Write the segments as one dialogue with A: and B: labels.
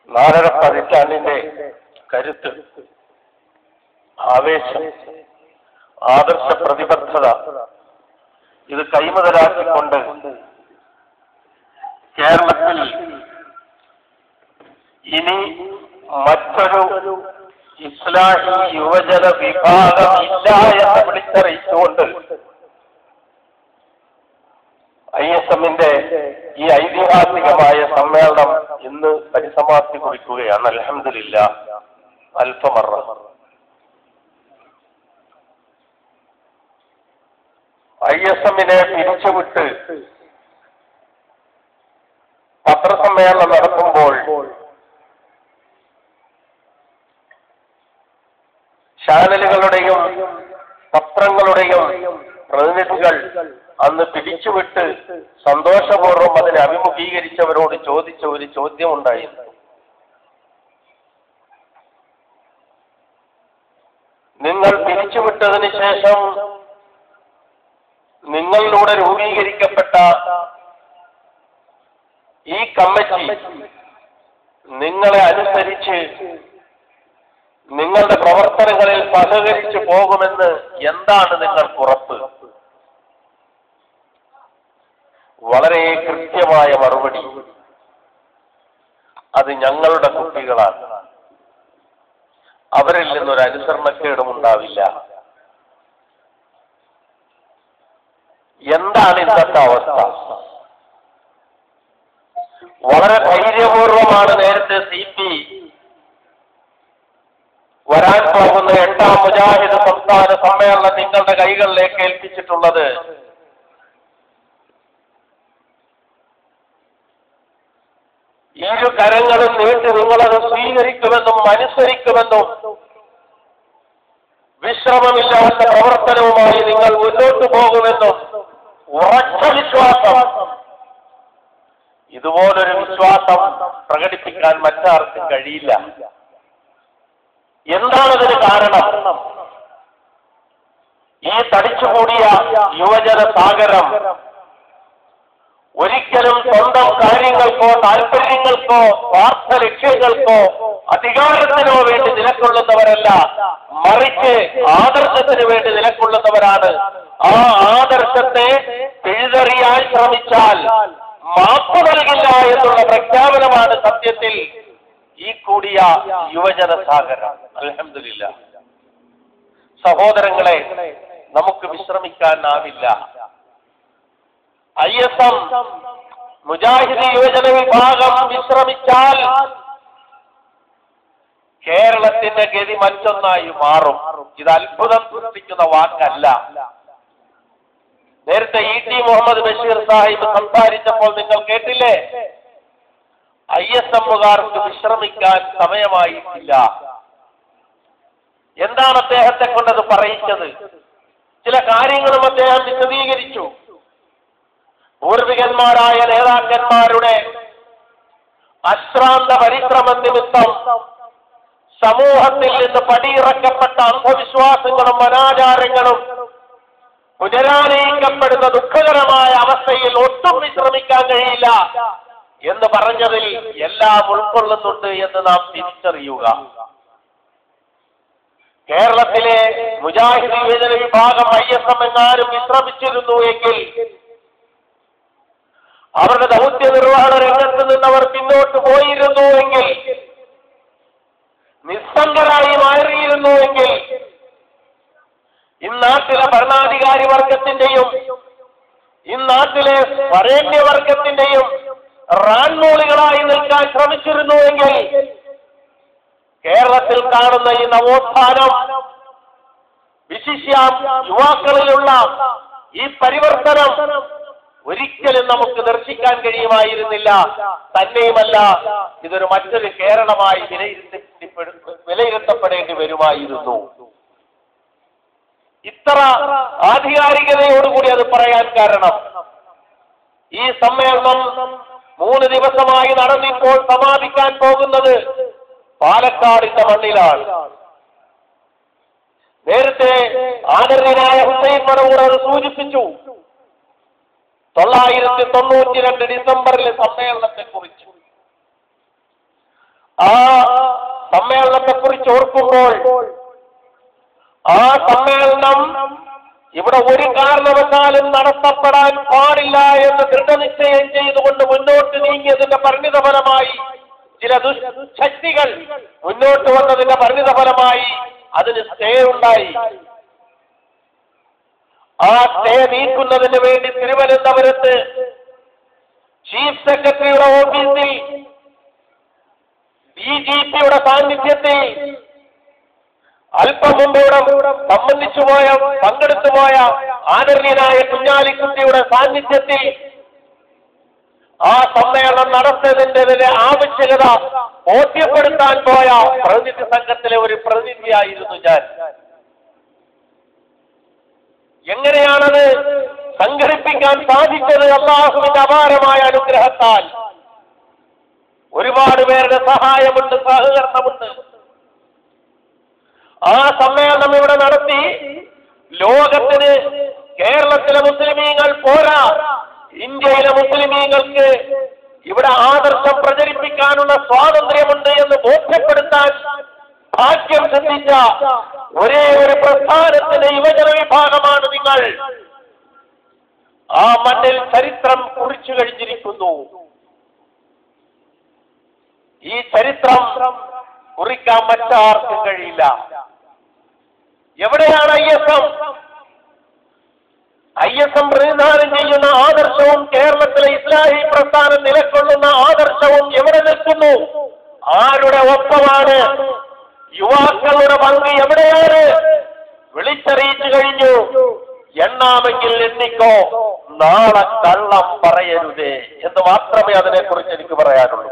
A: നാലര പതിറ്റാണ്ടിന്റെ കരുത്ത് ആവേശം ആദർശ പ്രതിബദ്ധത ഇത് കൈമുതലാക്കിക്കൊണ്ട് കേരളത്തിൽ ഇനി മറ്റൊരു ഇസ്ലാഹി യുവജന വിഭാഗം ഇല്ല എന്ന് വിളിച്ചറിയിച്ചുകൊണ്ട് ഐ എസ് എമ്മിന്റെ ഈ ഐതിഹാസികമായ സമ്മേളനം ഇന്ന് പരിസമാപ്തി കുറിക്കുകയാണ് അലഹമില്ല അൽഫമറ ഐ എസ് എമ്മിനെ പിരിച്ചുവിട്ട് പത്രസമ്മേളനം നടത്തുമ്പോൾ ചാനലുകളുടെയും പത്രങ്ങളുടെയും പ്രതിനിധികൾ അന്ന് പിരിച്ചുവിട്ട് സന്തോഷപൂർവ്വം അതിനെ അഭിമുഖീകരിച്ചവരോട് ചോദിച്ച ഒരു ചോദ്യമുണ്ടായിരുന്നു നിങ്ങൾ പിരിച്ചുവിട്ടതിന് ശേഷം നിങ്ങളിലൂടെ രൂപീകരിക്കപ്പെട്ട ഈ കമ്മിറ്റി നിങ്ങളെ അനുസരിച്ച് നിങ്ങളുടെ പ്രവർത്തനങ്ങളിൽ സഹകരിച്ചു പോകുമെന്ന് എന്താണ് നിങ്ങൾക്ക് ഉറപ്പ് വളരെ കൃത്യമായ മറുപടി അത് ഞങ്ങളുടെ കുട്ടികളാണ് അവരിൽ നിന്നൊരു അനുസരണക്കേടും ഉണ്ടാവില്ല എന്താണ് ഇന്നത്തെ അവസ്ഥ വളരെ ധൈര്യപൂർവമാണ് നേരത്തെ സി പി വരാൻ പോകുന്ന എട്ടാം മുജാഹിദ് സംസ്ഥാന സമ്മേളനം നിങ്ങളുടെ കൈകളിലേക്ക് ഏൽപ്പിച്ചിട്ടുള്ളത് ഇരു കരങ്ങളും നീട്ടി നിങ്ങളത് സ്വീകരിക്കുമെന്നും അനുസരിക്കുമെന്നും വിശ്രമമില്ലാത്ത പ്രവർത്തനവുമായി നിങ്ങൾ മുന്നോട്ട് പോകുമെന്നും ഉറച്ച വിശ്വാസം ഇതുപോലൊരു വിശ്വാസം പ്രകടിപ്പിക്കാൻ മറ്റാർക്കും കഴിയില്ല എന്താണതിന് കാരണം ഈ തടിച്ചുകൂടിയ യുവജന സാഗരം ഒരിക്കലും സ്വന്തം കാര്യങ്ങൾക്കോ താല്പര്യങ്ങൾക്കോ സ്വാർത്ഥ ലക്ഷ്യങ്ങൾക്കോ അധികാരത്തിനോ വേണ്ടി നിലകൊള്ളുന്നവരല്ല മറിച്ച് ആദർശത്തിന് വേണ്ടി നിലകൊള്ളുന്നവരാണ് ആ ആദർശത്തെ പിഴുതെറിയാൻ ശ്രമിച്ചാൽ മാപ്പ് നൽകില്ല എന്നുള്ള പ്രഖ്യാപനമാണ് സത്യത്തിൽ ഈ കൂടിയ യുവജന സാഗരം അലഹമില്ല സഹോദരങ്ങളെ നമുക്ക് വിശ്രമിക്കാനാവില്ല ഐ എസ് എം മുജാഹിദ് യുവജന വിഭാഗം വിശ്രമിച്ചാൽ കേരളത്തിന്റെ ഗതി മറ്റൊന്നായി മാറും ഇത് അത്ഭുതം സൃഷ്ടിക്കുന്ന വാക്കല്ല നേരത്തെ ഇ ടി മുഹമ്മദ് ബഷീർ സാഹിബ് സംസാരിച്ചപ്പോൾ നിങ്ങൾ കേട്ടില്ലേ ഐ എസ് എമ്മുകാർക്ക് വിശ്രമിക്കാൻ സമയമായിട്ടില്ല എന്താണ് അദ്ദേഹത്തെ കൊണ്ടത് പറയിച്ചത് ചില കാര്യങ്ങളും അദ്ദേഹം വിശദീകരിച്ചു പൂർവികന്മാരായ നേതാക്കന്മാരുടെ അശ്രാന്ത പരിശ്രമ നിമിത്തം സമൂഹത്തിൽ നിന്ന് പടിയിറക്കപ്പെട്ട അന്ധവിശ്വാസങ്ങളും അനാചാരങ്ങളും പുനരാനയിക്കപ്പെടുന്ന ദുഃഖകരമായ അവസ്ഥയിൽ ഒട്ടും വിശ്രമിക്കാൻ കഴിയില്ല എന്ന് പറഞ്ഞതിൽ എല്ലാം ഉൾക്കൊള്ളുന്നുണ്ട് എന്ന് നാം തിരിച്ചറിയുക കേരളത്തിലെ മുജാഹിദ് യുവജന വിഭാഗം ഐ എസ് എം എങ്ങാനും വിശ്രമിച്ചിരുന്നു എങ്കിൽ അവരുടെ ദൗത്യ നിർവഹണ രംഗത്ത് നിന്നവർ പിന്നോട്ട് പോയിരുന്നു എങ്കിൽ നിസ്സംഗരായി മാറിയിരുന്നു എങ്കിൽ ഇന്നാട്ടിലെ ഭരണാധികാരി വർഗത്തിന്റെയും ഇന്നാട്ടിലെ വരേണ്യവർഗത്തിന്റെയും റാൻമൂളികളായി നിൽക്കാൻ ശ്രമിച്ചിരുന്നുവെങ്കിൽ കേരളത്തിൽ കാണുന്ന ഈ നവോത്ഥാനം വിശിഷ്യ യുവാക്കളിലുള്ള ഈ പരിവർത്തനം ഒരിക്കലും നമുക്ക് ദർശിക്കാൻ കഴിയുമായിരുന്നില്ല തന്നെയുമല്ല ഇതൊരു മറ്റൊരു കേരളമായി വിലയിരുത്തപ്പെടു വിലയിരുത്തപ്പെടേണ്ടി വരുമായിരുന്നു ഇത്ര ആധികാരികതയോടുകൂടി അത് പറയാൻ കാരണം ഈ സമ്മേളനം മൂന്ന് ദിവസമായി നടന്നിപ്പോൾ സമാപിക്കാൻ പോകുന്നത് പാലക്കാടിന്റെ മണ്ണിലാണ് നേരത്തെ ആദരണീയനായ ഹുസൈൻ മറവൂർ അത് സൂചിപ്പിച്ചു തൊള്ളായിരത്തി തൊണ്ണൂറ്റി രണ്ട് ഡിസംബറിലെ സമ്മേളനത്തെ കുറിച്ച് ആ സമ്മേളനത്തെ കുറിച്ച് ഓർക്കുമ്പോൾ ആ സമ്മേളനം ഇവിടെ ഒരു കാരണവശാലും നടത്തപ്പെടാൻ പാടില്ല എന്ന് ദൃഢനിശ്ചയം ചെയ്തുകൊണ്ട് മുന്നോട്ട് നീങ്ങിയതിന്റെ പരിണിതഫലമായി ചില ദുശക്തികൾ മുന്നോട്ട് വന്നതിന്റെ പരിണിതഫലമായി അതിന് സ്റ്റേ ഉണ്ടായി ആ സ്റ്റേ നീക്കുന്നതിന് വേണ്ടി തിരുവനന്തപുരത്ത് ചീഫ് സെക്രട്ടറിയുടെ ഓഫീസിൽ ഡി ജി പിയുടെ സാന്നിധ്യത്തിൽ അല്പം മുമ്പ് ഇവിടെ സംബന്ധിച്ചു പോയ പങ്കെടുത്തു പോയ ആദരണീയനായ കുഞ്ഞാലിക്കുട്ടിയുടെ സാന്നിധ്യത്തിൽ ആ സമ്മേളനം നടത്തുന്നതിന്റെ ആവശ്യകത ബോധ്യപ്പെടുത്താൻ പോയ പ്രതിനിധി സംഘത്തിലെ ഒരു പ്രതിനിധിയായിരുന്നു ഞാൻ എങ്ങനെയാണത് സംഘടിപ്പിക്കാൻ സാധിച്ചത് അള്ളാഹുവിന്റെ അപാരമായ അനുഗ്രഹത്താൽ ഒരുപാട് പേരുടെ സഹായമുണ്ട് സഹകരണമുണ്ട് ആ സമ്മേളനം ഇവിടെ നടത്തി ലോകത്തിന് കേരളത്തിലെ മുസ്ലിമീങ്ങൾ പോരാ ഇന്ത്യയിലെ മുസ്ലിമീങ്ങൾക്ക് ഇവിടെ ആദർശം പ്രചരിപ്പിക്കാനുള്ള സ്വാതന്ത്ര്യമുണ്ട് എന്ന് ബോധ്യപ്പെടുത്താൻ ഭാഗ്യം സിദ്ധിച്ച ഒരേ ഒരു പ്രസ്ഥാനത്തിന്റെ യുവജന വിഭാഗമാണ് നിങ്ങൾ ആ മണ്ണിൽ ചരിത്രം കുറിച്ചു കഴിഞ്ഞിരിക്കുന്നു ഈ ചരിത്രം കുറിക്കാൻ മറ്റാർക്കും കഴിയില്ല എവിടെയാണ് I S M I S M പ്രതിനിധാനം ചെയ്യുന്ന ആദർശവും കേരളത്തിലെ ഇസ്ലാഹി പ്രസ്ഥാനം നിലകൊള്ളുന്ന ആദർശവും എവിടെ നിൽക്കുന്നു ആരുടെ ഒപ്പമാണ് യുവാക്കളുടെ പങ്ക് എവിടെയാണ് വിളിച്ചറിയിച്ചു കഴിഞ്ഞു എണ്ണാമെങ്കിൽ എണ്ണിക്കോ നാളെ കള്ളം പറയരുതേ എന്ന് മാത്രമേ അതിനെക്കുറിച്ച് എനിക്ക് പറയാനുള്ളൂ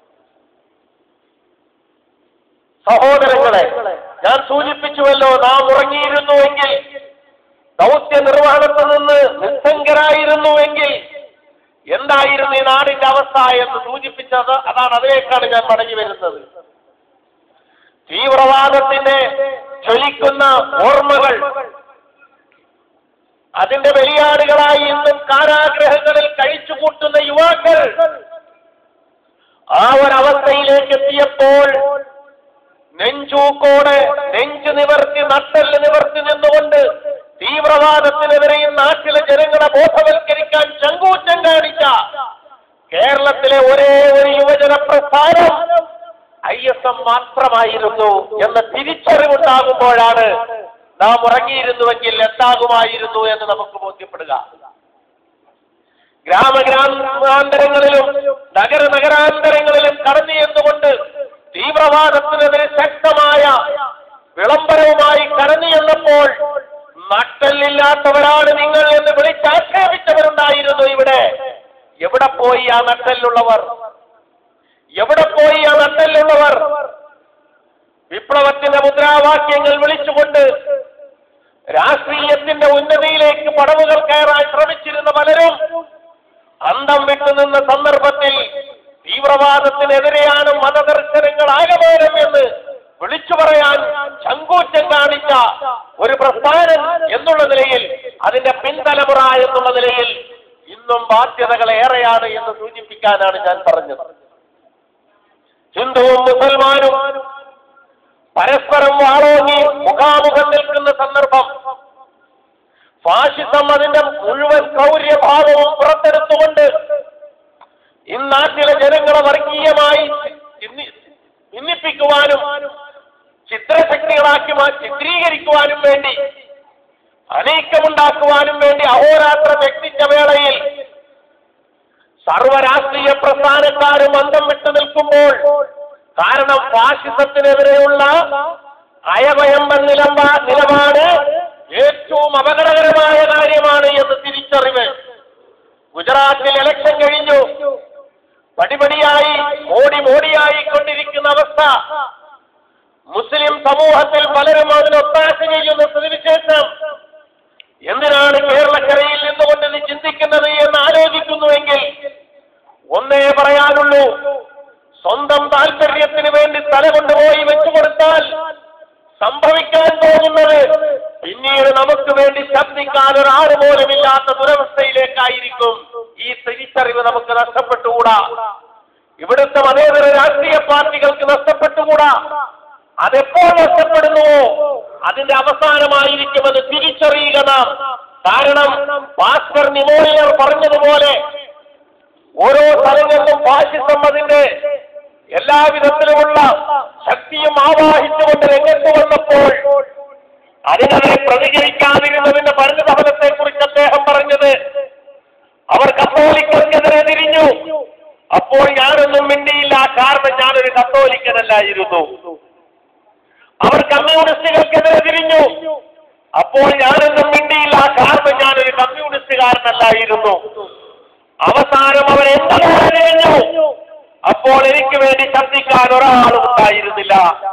A: സഹോദരങ്ങളെ ഞാൻ സൂചിപ്പിച്ചുവല്ലോ നാം ഉറങ്ങിയിരുന്നുവെങ്കിൽ ദൗത്യ നിർവഹണത്തിൽ നിന്ന് നിസ്സംഗരായിരുന്നുവെങ്കിൽ എന്തായിരുന്നു ഈ നാടിന്റെ അവസ്ഥ എന്ന് സൂചിപ്പിച്ചത് അതാണ് അതിലേക്കാണ് ഞാൻ മടങ്ങി വരുന്നത് തീവ്രവാദത്തിന്റെ ജ്വലിക്കുന്ന ഓർമ്മകൾ അതിന്റെ ബലിയാടുകളായി ഇന്നും കാരാഗ്രഹങ്ങളിൽ കഴിച്ചുകൂട്ടുന്ന യുവാക്കൾ ആ ഒരവസ്ഥയിലേക്ക് എത്തിയപ്പോൾ നെഞ്ചൂക്കോടെ നെഞ്ചു നിവർത്തി നട്ടല് നിവർത്തി നിന്നുകൊണ്ട് തീവ്രവാദത്തിനെതിരെയും നാട്ടിലെ ജനങ്ങളെ ബോധവൽക്കരിക്കാൻ ചങ്കൂറ്റം കാണിച്ച കേരളത്തിലെ ഒരേ ഒരു യുവജന പ്രസ്ഥാനം ഐ എസ് എം മാത്രമായിരുന്നു എന്ന തിരിച്ചറിവുണ്ടാകുമ്പോഴാണ് നാം ഉറങ്ങിയിരുന്നുവെങ്കിൽ എന്താകുമായിരുന്നു എന്ന് നമുക്ക് ബോധ്യപ്പെടുക ഗ്രാമഗ്രാമാന്തരങ്ങളിലും നഗര നഗരാന്തരങ്ങളിലും കടന്നു ചെന്നുകൊണ്ട് തീവ്രവാദത്തിനെതിരെ ശക്തമായ വിളംബരവുമായി കടന്നു ചെന്നപ്പോൾ നട്ടല്ലില്ലാത്തവരാണ് നിങ്ങൾ എന്ന് വിളിച്ചാക്ഷേപിച്ചവരുണ്ടായിരുന്നു ഇവിടെ എവിടെ പോയി ആ നട്ടല്ലുള്ളവർ എവിടെ പോയി ആ നട്ടല്ലുള്ളവർ വിപ്ലവത്തിന്റെ മുദ്രാവാക്യങ്ങൾ വിളിച്ചുകൊണ്ട് രാഷ്ട്രീയത്തിന്റെ ഉന്നതിയിലേക്ക് പടവുകൾ കയറാൻ ശ്രമിച്ചിരുന്ന പലരും അന്തം വിട്ടുനിന്ന സന്ദർഭത്തിൽ തീവ്രവാദത്തിനെതിരെയാണ് മതദർശനങ്ങൾ ആകമാനം എന്ന് വിളിച്ചു പറയാൻ ചങ്കൂറ്റം കാണിച്ച ഒരു പ്രസ്ഥാനം എന്നുള്ള നിലയിൽ അതിന്റെ പിൻതലമുറ എന്നുള്ള നിലയിൽ ഇന്നും ബാധ്യതകൾ ഏറെയാണ് എന്ന് സൂചിപ്പിക്കാനാണ് ഞാൻ പറഞ്ഞത് ഹിന്ദുവും മുസൽമാനും പരസ്പരം വാളോങ്ങി മുഖാമുഖം നിൽക്കുന്ന സന്ദർഭം ഫാഷിസം അതിന്റെ മുഴുവൻ ക്രൗര്യഭാവവും പുറത്തെടുത്തുകൊണ്ട് ഇന്നാട്ടിലെ ജനങ്ങളെ വർഗീയമായി ചിന്നി- ഭിന്നിപ്പിക്കുവാനും ചിത്രശക്തികളാക്കി മാ- ചിത്രീകരിക്കുവാനും വേണ്ടി അനീക്കമുണ്ടാക്കുവാനും വേണ്ടി അഹോരാത്രം എത്തിച്ച വേളയിൽ സർവരാഷ്ട്രീയ പ്രസ്ഥാനക്കാരും അന്തം വിട്ടു നിൽക്കുമ്പോൾ കാരണം ഫാഷിസത്തിനെതിരെയുള്ള അയവയമ്പ നിലമ്പ നിലപാട് ഏറ്റവും അപകടകരമായ കാര്യമാണ് എന്ന് തിരിച്ചറിവ് ഗുജറാത്തിൽ ഇലക്ഷൻ കഴിഞ്ഞു പടിപടിയായി മോടി മോടിയായി കൊണ്ടിരിക്കുന്ന അവസ്ഥ മുസ്ലിം സമൂഹത്തിൽ പലരും അതിന് ഒത്താശ ചെയ്യുന്ന സ്ഥിതിവിശേഷം എന്തിനാണ് കേരളക്കരയിൽ നിന്നുകൊണ്ട് ഇത് ചിന്തിക്കുന്നത് എന്ന് ആലോചിക്കുന്നുവെങ്കിൽ ഒന്നേ പറയാനുള്ളൂ സ്വന്തം താല്പര്യത്തിന് വേണ്ടി തല കൊണ്ടുപോയി വെച്ചു കൊടുത്താൽ സംഭവിക്കാൻ പോകുന്നത് പിന്നീട് നമുക്ക് വേണ്ടി ശബ്ദിക്കാൻ ഒരാൾ പോലും ഇല്ലാത്ത ദുരവസ്ഥയിലേക്കായിരിക്കും ഈ തിരിച്ചറിവ് നമുക്ക് നഷ്ടപ്പെട്ടുകൂടാ ഇവിടുത്തെ മതേതര രാഷ്ട്രീയ പാർട്ടികൾക്ക് നഷ്ടപ്പെട്ടുകൂടാ അതെപ്പോൾ നഷ്ടപ്പെടുന്നുവോ അതിന്റെ അവസാനമായിരിക്കുമെന്ന് തിരിച്ചറിയുക നാം കാരണം ഭാസ്കർ നിമോണിയർ പറഞ്ഞതുപോലെ ഓരോ സ്ഥലങ്ങളിലും ഫാഷിസം അതിന്റെ എല്ലാവിധത്തിലുമുള്ള ശക്തിയും ആവാഹിച്ചുകൊണ്ട് രംഗത്ത് വന്നപ്പോൾ അതിനെതിരെ പ്രതികരിക്കാതിരുന്നതിന്റെ പരിണിതഫലത്തെ കുറിച്ച് അദ്ദേഹം പറഞ്ഞത് അവർ കത്തോലിക്കർക്കെതിരെ തിരിഞ്ഞു അപ്പോൾ ഞാനൊന്നും മിണ്ടിയില്ല കാരണം ഞാനൊരു കത്തോലിക്കനല്ലായിരുന്നു അവർ കമ്മ്യൂണിസ്റ്റുകൾക്കെതിരെ തിരിഞ്ഞു അപ്പോൾ ഞാനൊന്നും മിണ്ടിയില്ല കാരണം ഞാനൊരു കമ്മ്യൂണിസ്റ്റുകാരനല്ലായിരുന്നു അവസാനം അവർ എന്തിനാണ് തിരിഞ്ഞു അപ്പോൾ എനിക്ക് വേണ്ടി ശബ്ദിക്കാൻ ഒരാളും ഉണ്ടായിരുന്നില്ല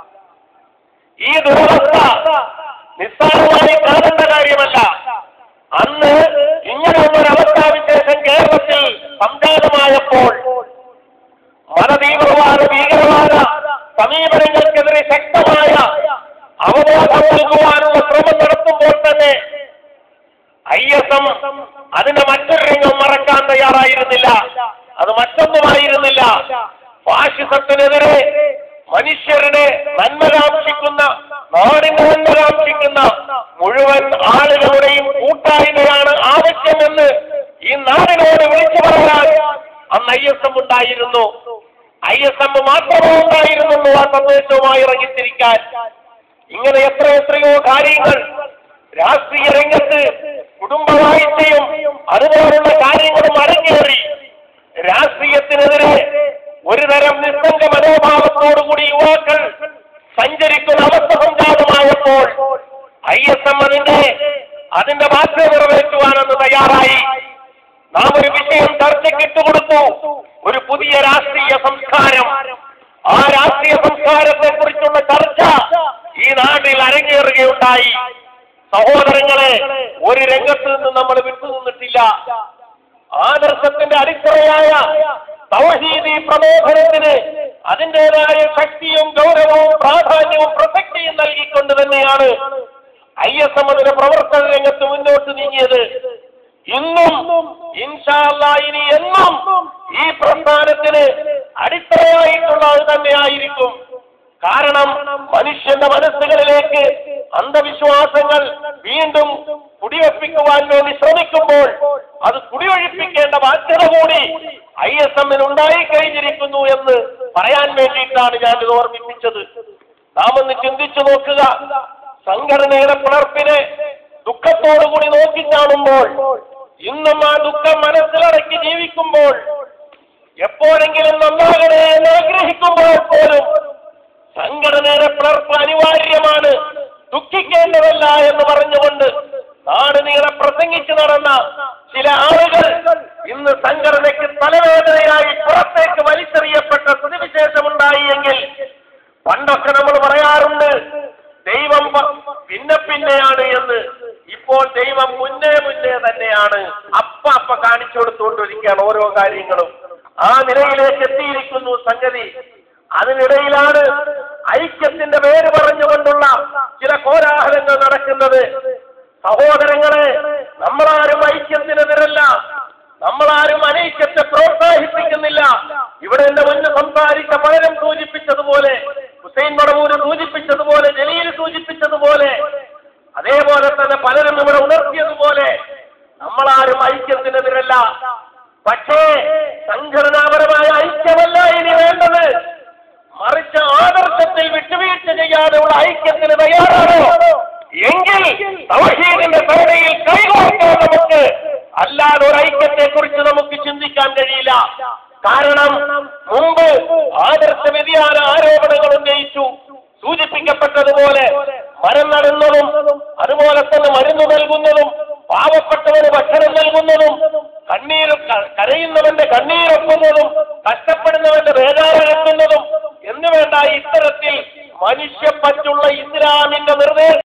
A: ഈ ദുരവസ്ഥ നിസ്സാരമായി കാണേണ്ട കാര്യമല്ല അന്ന് ഇങ്ങനെയുള്ള അവസ്ഥാവിശേഷം കേരളത്തിൽ സംജാതമായപ്പോൾ മതതീവ്രവാദ ഭീകരവാദ സമീപനങ്ങൾക്കെതിരെ ശക്തമായ അവബോധം നൽകുവാനുള്ള ശ്രമം നടത്തുമ്പോൾ തന്നെ ഐ എസ് എം അതിന്റെ മറ്റൊരു രംഗം മറക്കാൻ തയ്യാറായിരുന്നില്ല അത് മറ്റൊന്നുമായിരുന്നില്ല ഫാഷിസത്തിനെതിരെ മനുഷ്യരുടെ നന്മ കാക്ഷിക്കുന്ന നാടിന്റെ നന്മ കാക്ഷിക്കുന്ന മുഴുവൻ ആളുകളുടെയും കൂട്ടായ്മയാണ് ആവശ്യമെന്ന് ഈ നാടിനോട് വിളിച്ചു പറയാൻ അന്ന് ഐ എസ് എം ഉണ്ടായിരുന്നു ഐ എസ് എം മാത്രമേ ഉണ്ടായിരുന്നുള്ളൂ ആ സന്ദേശവുമായി ഇറങ്ങിത്തിരിക്കാൻ ഇങ്ങനെ എത്ര എത്രയോ കാര്യങ്ങൾ രാഷ്ട്രീയ രംഗത്ത് കുടുംബവാഴ്ചയും അതുപോലുള്ള കാര്യങ്ങളും അരങ്ങേറി രാഷ്ട്രീയത്തിനെതിരെ ഒരു തരം നിസ്സംഗ മനോഭാവത്തോടുകൂടി യുവാക്കൾ സഞ്ചരിക്കുന്ന അവസ്ഥ സംജാതമായപ്പോൾ ഐ എസ് എം അതിന്റെ അതിന്റെ ബാധ്യത നിറവേറ്റുവാനെന്ന് തയ്യാറായി നാം ഒരു വിഷയം ചർച്ചയ്ക്ക് ഇട്ടുകൊടുത്തു ഒരു പുതിയ രാഷ്ട്രീയ സംസ്കാരം ആ രാഷ്ട്രീയ സംസ്കാരത്തെ കുറിച്ചുള്ള ചർച്ച ഈ നാട്ടിൽ അരങ്ങേറുകയുണ്ടായി സഹോദരങ്ങളെ ഒരു രംഗത്ത് നിന്ന് നമ്മൾ വിട്ടുനിന്നിട്ടില്ല ആദർശത്തിന്റെ അടിത്തറയായ തൗഹീദി പ്രബോധനത്തിന് അതിൻ്റെതായ ശക്തിയും ഗൗരവവും പ്രാധാന്യവും പ്രസക്തിയും നൽകിക്കൊണ്ട് തന്നെയാണ് ഐ എസ് എം അതിന്റെ പ്രവർത്തന രംഗത്ത് മുന്നോട്ട് നീങ്ങിയത് ഇന്നും ഇൻഷാല്ല ഇനി എന്നും ഈ പ്രസ്ഥാനത്തിന് അടിത്തറയായിട്ടുള്ളത് തന്നെയായിരിക്കും കാരണം മനുഷ്യന്റെ മനസ്സുകളിലേക്ക് അന്ധവിശ്വാസങ്ങൾ വീണ്ടും കുടിവെപ്പിക്കുവാൻ വേണ്ടി ശ്രമിക്കുമ്പോൾ അത് കുടിയൊഴിപ്പിക്കേണ്ട ബാധ്യത കൂടി ഐ എസ് എമ്മിന് ഉണ്ടായി കഴിഞ്ഞിരിക്കുന്നു എന്ന് പറയാൻ വേണ്ടിയിട്ടാണ് ഞാൻ ഇത് ഓർമ്മിപ്പിച്ചത് നാം ഒന്ന് ചിന്തിച്ചു നോക്കുക സംഘടനയുടെ പിളർപ്പിനെ ദുഃഖത്തോടുകൂടി നോക്കിക്കാണുമ്പോൾ ഇന്നും ആ ദുഃഖം മനസ്സിലടക്കി ജീവിക്കുമ്പോൾ എപ്പോഴെങ്കിലും നന്നാകണേ എന്ന് ആഗ്രഹിക്കുമ്പോൾ പോലും സംഘടനയുടെ പിളർപ്പ് അനിവാര്യമാണ് ദുഃഖിക്കേണ്ടതല്ല എന്ന് പറഞ്ഞുകൊണ്ട് നാട് നീളെ പ്രസംഗിച്ചു നടന്ന ചില ആളുകൾ ഇന്ന് സംഘടനയ്ക്ക് തലവേദനയായി പുറത്തേക്ക് വലിച്ചെറിയപ്പെട്ട സ്ഥിതിവിശേഷമുണ്ടായി എങ്കിൽ പണ്ടൊക്കെ നമ്മൾ പറയാറുണ്ട് ദൈവം പ- പിന്നെ പിന്നെയാണ് എന്ന് ഇപ്പോൾ ദൈവം മുന്നേ മുന്നേ തന്നെയാണ് അപ്പ അപ്പ കാണിച്ചു കൊടുത്തുകൊണ്ടിരിക്കുകയാണ് ഓരോ കാര്യങ്ങളും ആ നിലയിലേക്ക് എത്തിയിരിക്കുന്നു സംഗതി അതിനിടയിലാണ് ഐക്യത്തിന്റെ പേര് പറഞ്ഞുകൊണ്ടുള്ള ചില കോലാഹലങ്ങൾ നടക്കുന്നത് സഹോദരങ്ങളെ നമ്മളാരും ഐക്യത്തിനെതിരല്ല നമ്മളാരും അനൈക്യത്തെ പ്രോത്സാഹിപ്പിക്കുന്നില്ല ഇവിടെ എന്റെ മുന്നിൽ സംസാരിച്ച പലരും സൂചിപ്പിച്ചതുപോലെ ഹുസൈൻ മടവൂര് സൂചിപ്പിച്ചതുപോലെ ജലീൽ സൂചിപ്പിച്ചതുപോലെ അതേപോലെ തന്നെ പലരും ഇവിടെ ഉണർത്തിയതുപോലെ നമ്മളാരും ഐക്യത്തിനെതിരല്ല പക്ഷേ സംഘടനാപരമായ ഐക്യമല്ല ഇനി വേണ്ടത് മറിച്ച് ആദർശത്തിൽ വിട്ടുവീഴ്ച ചെയ്യാതെയുള്ള ഐക്യത്തിന് തയ്യാറാണോ എങ്കിൽ തൗഹീദിന്റെ പേടയിൽ കൈകോർക്കാൻ നമുക്ക് അല്ലാതെ ഒരു ഐക്യത്തെ കുറിച്ച് നമുക്ക് ചിന്തിക്കാൻ കഴിയില്ല കാരണം മുമ്പ് ആദർശ വ്യതിയാന ആരോപണങ്ങൾ ഉന്നയിച്ചു സൂചിപ്പിക്കപ്പെട്ടതുപോലെ മരം നടുന്നതും അതുപോലെ തന്നെ മരുന്ന് നൽകുന്നതും പാവപ്പെട്ടവന് ഭക്ഷണം നൽകുന്നതും കണ്ണീര് ക- കരയുന്നവന്റെ കണ്ണീരൊപ്പുന്നതും കഷ്ടപ്പെടുന്നവന്റെ വേദാറെത്തുന്നതും എന്നുവേണ്ട ഇത്തരത്തിൽ മനുഷ്യപ്പറ്റുള്ള ഇസ്ലാമിന്റെ നിർദ്ദേശം